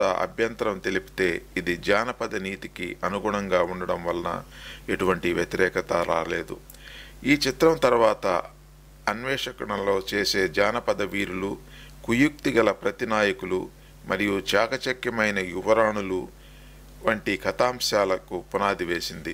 అభ్యంతరం తెలిపితే ఇది జానపద నీతికి అనుగుణంగా ఉండడం వలన ఎటువంటి వ్యతిరేకత రాలేదు ఈ చిత్రం తర్వాత అన్వేషణలో చేసే జానపద వీరులు కుయుక్తి గల ప్రతినాయకులు మరియు చాకచక్యమైన యువరాణులు వంటి కథాంశాలకు పునాది వేసింది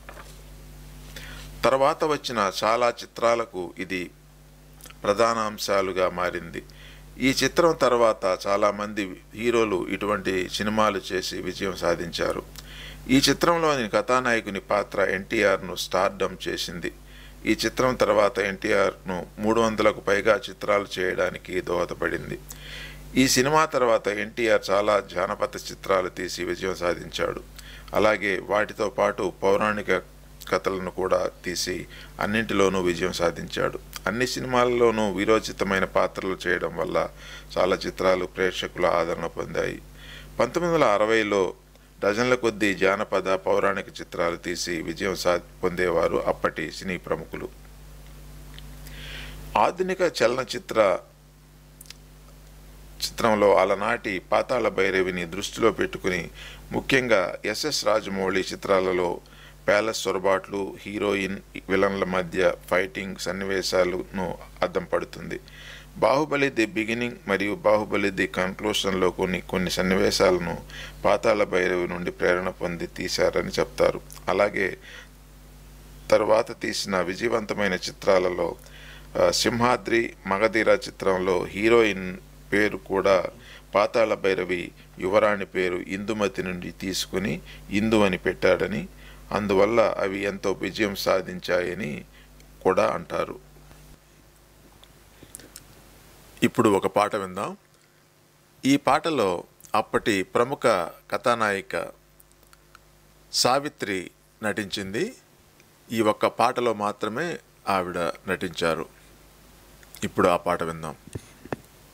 తర్వాత వచ్చిన చాలా చిత్రాలకు ఇది ప్రధాన అంశాలుగా మారింది ఈ చిత్రం తర్వాత చాలామంది హీరోలు ఇటువంటి సినిమాలు చేసి విజయం సాధించారు ఈ చిత్రంలోని కథానాయకుని పాత్ర ఎన్టీఆర్ను స్టార్డమ్ చేసింది ఈ చిత్రం తర్వాత ఎన్టీఆర్ను మూడు వందలకు పైగా చిత్రాలు చేయడానికి దోహదపడింది ఈ సినిమా తర్వాత ఎన్టీఆర్ చాలా జానపద చిత్రాలు తీసి విజయం సాధించాడు అలాగే వాటితో పాటు పౌరాణిక కథలను కూడా తీసి అన్నింటిలోనూ విజయం సాధించాడు అన్ని సినిమాల్లోనూ వీరోచితమైన పాత్రలు చేయడం వల్ల చాలా చిత్రాలు ప్రేక్షకుల ఆదరణ పొందాయి పంతొమ్మిది వందల అరవైలో డజన్ల కొద్దీ జానపద పౌరాణిక చిత్రాలు తీసి విజయం సా పొందేవారు అప్పటి సినీ ప్రముఖులు ఆధునిక చలనచిత్ర చిత్రంలో అలనాటి పాతాళ భైరవిని దృష్టిలో పెట్టుకుని ముఖ్యంగా ఎస్ఎస్ రాజమౌళి చిత్రాలలో ప్యాలెస్ సొరబాట్లు హీరోయిన్ విలన్ల మధ్య ఫైటింగ్ సన్నివేశాలను అద్దం పడుతుంది బాహుబలి ది బిగినింగ్ మరియు బాహుబలి ది కన్క్లూషన్లో కొన్ని కొన్ని సన్నివేశాలను పాతాళ భైరవి నుండి ప్రేరణ పొంది తీశారని చెప్తారు అలాగే తరువాత తీసిన విజయవంతమైన చిత్రాలలో ఆ, సింహాద్రి మగధీర చిత్రంలో హీరోయిన్ పేరు కూడా పాతాళ భైరవి యువరాణి పేరు ఇందుమతి నుండి తీసుకుని ఇందు అని పెట్టాడని అందువల్ల అవి ఎంతో విజయం సాధించాయని కూడా అంటారు ఇప్పుడు ఒక పాట విందాం ఈ పాటలో అప్పటి ప్రముఖ కథానాయిక సావిత్రి నటించింది ఈ ఒక్క పాటలో మాత్రమే ఆవిడ నటించారు ఇప్పుడు ఆ పాట విందాం